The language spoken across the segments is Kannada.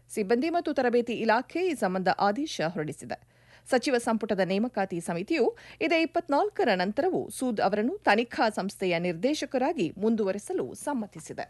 ಸಿಬ್ಬಂದಿ ಮತ್ತು ತರಬೇತಿ ಇಲಾಖೆ ಈ ಸಂಬಂಧ ಆದೇಶ ಹೊರಡಿಸಿದೆ ಸಚಿವ ಸಂಪುಟದ ನೇಮಕಾತಿ ಸಮಿತಿಯು ಇದೇ ಇಪ್ಪತ್ನಾಲ್ಕರ ನಂತರವೂ ಸೂದ್ ಅವರನ್ನು ತನಿಖಾ ಸಂಸ್ಥೆಯ ನಿರ್ದೇಶಕರಾಗಿ ಮುಂದುವರೆಸಲು ಸಮ್ಮತಿಸಿದೆ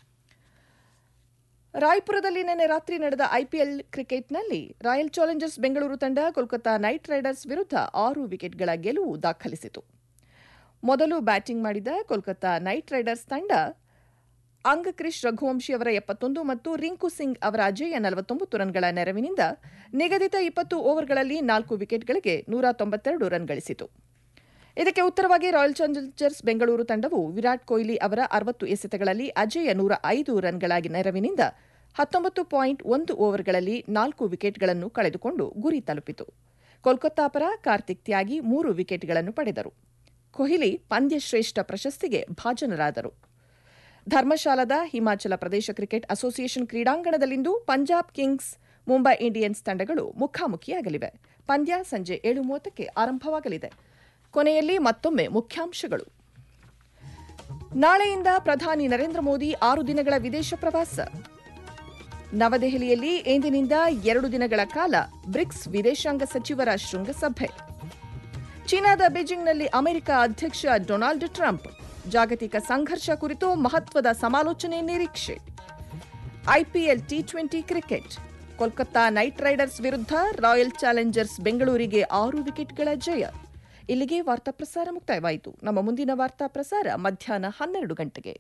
ರಾಯ್ಪುರದಲ್ಲಿ ನಿನ್ನೆ ರಾತ್ರಿ ನಡೆದ ಐಪಿಎಲ್ ಕ್ರಿಕೆಟ್ನಲ್ಲಿ ರಾಯಲ್ ಚಾಲೆಂಜರ್ಸ್ ಬೆಂಗಳೂರು ತಂಡ ಕೋಲ್ಕತಾ ನೈಟ್ ರೈಡರ್ಸ್ ವಿರುದ್ಧ ಆರು ವಿಕೆಟ್ಗಳ ಗೆಲುವು ದಾಖಲಿಸಿತು ಮೊದಲು ಬ್ಯಾಟಿಂಗ್ ಮಾಡಿದ ಕೋಲ್ಕತಾ ನೈಟ್ ರೈಡರ್ಸ್ ತಂಡ ಅಂಗಕ್ರಿಶ್ ರಘುವಂಶಿ ಅವರ ಎಪ್ಪತ್ತೊಂದು ಮತ್ತು ರಿಂಕು ಸಿಂಗ್ ಅವರ ಅಜೇಯ ನಲವತ್ತೊಂಬತ್ತು ರನ್ಗಳ ನೆರವಿನಿಂದ ನಿಗದಿತ ಇಪ್ಪತ್ತು ಓವರ್ಗಳಲ್ಲಿ ನಾಲ್ಕು ವಿಕೆಟ್ಗಳಿಗೆ ನೂರ ತೊಂಬತ್ತೆರಡು ರನ್ ಗಳಿಸಿತು ಇದಕ್ಕೆ ಉತ್ತರವಾಗಿ ರಾಯಲ್ ಚಾಲೆಂಜರ್ಸ್ ಬೆಂಗಳೂರು ತಂಡವು ವಿರಾಟ್ ಕೊಹ್ಲಿ ಅವರ ಅರವತ್ತು ಎಸೆತಗಳಲ್ಲಿ ಅಜೇಯ ನೂರ ಐದು ರನ್ಗಳ ನೆರವಿನಿಂದ ಹತ್ತೊಂಬತ್ತು ಪಾಯಿಂಟ್ ಒಂದು ಓವರ್ಗಳಲ್ಲಿ ನಾಲ್ಕು ವಿಕೆಟ್ಗಳನ್ನು ಕಳೆದುಕೊಂಡು ಗುರಿ ತಲುಪಿತು ಕೋಲ್ಕತ್ತಾ ಪರ ಕಾರ್ತಿಕ್ ತ್ಯಾಗಿ ಮೂರು ವಿಕೆಟ್ಗಳನ್ನು ಪಡೆದರು ಕೊಹ್ಲಿ ಪಂದ್ಯಶ್ರೇಷ್ಠ ಪ್ರಶಸ್ತಿಗೆ ಭಾಜನರಾದರು ಧರ್ಮಶಾಲಾದ ಹಿಮಾಚಲ ಪ್ರದೇಶ ಕ್ರಿಕೆಟ್ ಅಸೋಸಿಯೇಷನ್ ಕ್ರೀಡಾಂಗಣದಲ್ಲಿಂದು ಪಂಜಾಬ್ ಕಿಂಗ್ಸ್ ಮುಂಬೈ ಇಂಡಿಯನ್ಸ್ ತಂಡಗಳು ಮುಖಾಮುಖಿಯಾಗಲಿವೆ ಪಂದ್ಯ ಸಂಜೆ ಏಳು ಮೂವತ್ತಕ್ಕೆ ಆರಂಭವಾಗಲಿದೆ ಕೊನೆಯಲ್ಲಿ ಮತ್ತೊಮ್ಮೆ ಮುಖ್ಯಾಂಶಗಳು ನಾಳೆಯಿಂದ ಪ್ರಧಾನಿ ನರೇಂದ್ರ ಮೋದಿ ಆರು ದಿನಗಳ ವಿದೇಶ ಪ್ರವಾಸ ನವದೆಹಲಿಯಲ್ಲಿ ಇಂದಿನಿಂದ ಎರಡು ದಿನಗಳ ಕಾಲ ಬ್ರಿಕ್ಸ್ ವಿದೇಶಾಂಗ ಸಚಿವರ ಶೃಂಗಸಭೆ ಚೀನಾದ ಬೀಜಿಂಗ್ನಲ್ಲಿ ಅಮೆರಿಕ ಅಧ್ಯಕ್ಷ ಡೊನಾಲ್ಡ್ ಟ್ರಂಪ್ ಜಾಗತಿಕ ಸಂಘರ್ಷ ಕುರಿತು ಮಹತ್ವದ ಸಮಾಲೋಚನೆ ನಿರೀಕ್ಷೆ IPL T twenty cricket Kolkata Knight Riders ವಿರುದ್ಧ ರಾಯಲ್ ಚಾಲೆಂಜರ್ಸ್ ಬೆಂಗಳೂರಿಗೆ ಆರು ವಿಕೆಟ್ಗಳ ಜಯ ಇಲ್ಲಿಗೆ ವಾರ್ತಾ ಪ್ರಸಾರ ಮುಕ್ತಾಯವಾಯಿತು ನಮ್ಮ ಮುಂದಿನ ವಾರ್ತಾ ಪ್ರಸಾರ ಮಧ್ಯಾಹ್ನ ಹನ್ನೆರಡು ಗಂಟೆಗೆ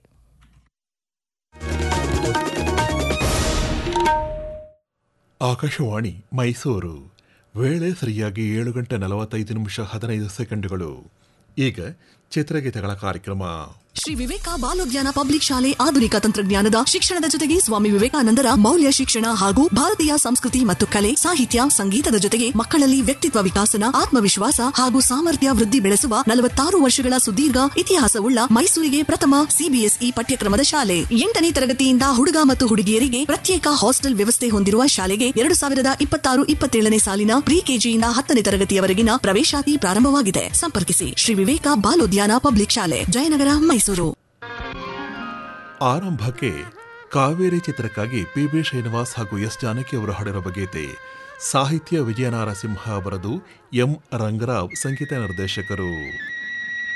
ಆಕಾಶವಾಣಿ ಮೈಸೂರು ವೇಳೆ ಸರಿಯಾಗಿ ಏಳು ಗಂಟೆ ನಲವತ್ತೈದು ನಿಮಿಷ ಹದಿನೈದು ಸೆಕೆಂಡುಗಳು ಈಗ ಚಿತ್ರಗೀತೆಗಳ ಕಾರ್ಯಕ್ರಮ ಶ್ರೀ ವಿವೇಕ ಬಾಲೋದ್ಯಾನ ಪಬ್ಲಿಕ್ ಶಾಲೆ ಆಧುನಿಕ ತಂತ್ರಜ್ಞಾನದ ಶಿಕ್ಷಣದ ಜೊತೆಗೆ ಸ್ವಾಮಿ ವಿವೇಕಾನಂದರ ಮೌಲ್ಯ ಶಿಕ್ಷಣ ಹಾಗೂ ಭಾರತೀಯ ಸಂಸ್ಕೃತಿ ಮತ್ತು ಕಲೆ ಸಾಹಿತ್ಯ ಸಂಗೀತದ ಜೊತೆಗೆ ಮಕ್ಕಳಲ್ಲಿ ವ್ಯಕ್ತಿತ್ವ ವಿಕಾಸನ ಆತ್ಮವಿಶ್ವಾಸ ಹಾಗೂ ಸಾಮರ್ಥ್ಯ ವೃದ್ಧಿ ಬೆಳೆಸುವ ನಲವತ್ತಾರು ವರ್ಷಗಳ ಸುದೀರ್ಘ ಇತಿಹಾಸವುಳ್ಳ ಮೈಸೂರಿಗೆ ಪ್ರಥಮ ಸಿಬಿಎಸ್ಇ ಪಠ್ಯಕ್ರಮದ ಶಾಲೆ ಎಂಟನೇ ತರಗತಿಯಿಂದ ಹುಡುಗ ಮತ್ತು ಹುಡುಗಿಯರಿಗೆ ಪ್ರತ್ಯೇಕ ಹಾಸ್ಟೆಲ್ ವ್ಯವಸ್ಥೆ ಹೊಂದಿರುವ ಶಾಲೆಗೆ ಎರಡು ಸಾವಿರದ ಇಪ್ಪತ್ತಾರು ಇಪ್ಪತ್ತೇಳನೇ ಸಾಲಿನ ಪ್ರಿ ಕೆಜಿಯಿಂದ ಹತ್ತನೇ ತರಗತಿಯವರೆಗಿನ ಪ್ರವೇಶಾತಿ ಪ್ರಾರಂಭವಾಗಿದೆ ಸಂಪರ್ಕಿಸಿ ಶ್ರೀ ವಿವೇಕ ಬಾಲೋದ್ಯಾನ ಪಬ್ಲಿಕ್ ಶಾಲೆ ಜಯನಗರ ಮೈಸೂರು ಆರಂಭಕ್ಕೆ ಕಾವೇರಿ ಚಿತ್ರಕ್ಕಾಗಿ ಪಿ ಬಿ ಶ್ರೀನಿವಾಸ್ ಹಾಗೂ ಎಸ್ ಜಾನಕಿ ಅವರು ಹಾಡಿರುವ ಗೀತೆ ಸಾಹಿತ್ಯ ವಿಜಯನಾರಸಿಂಹ ಅವರದು ಎಂ ರಂಗರಾವ್ ಸಂಗೀತ ನಿರ್ದೇಶಕರು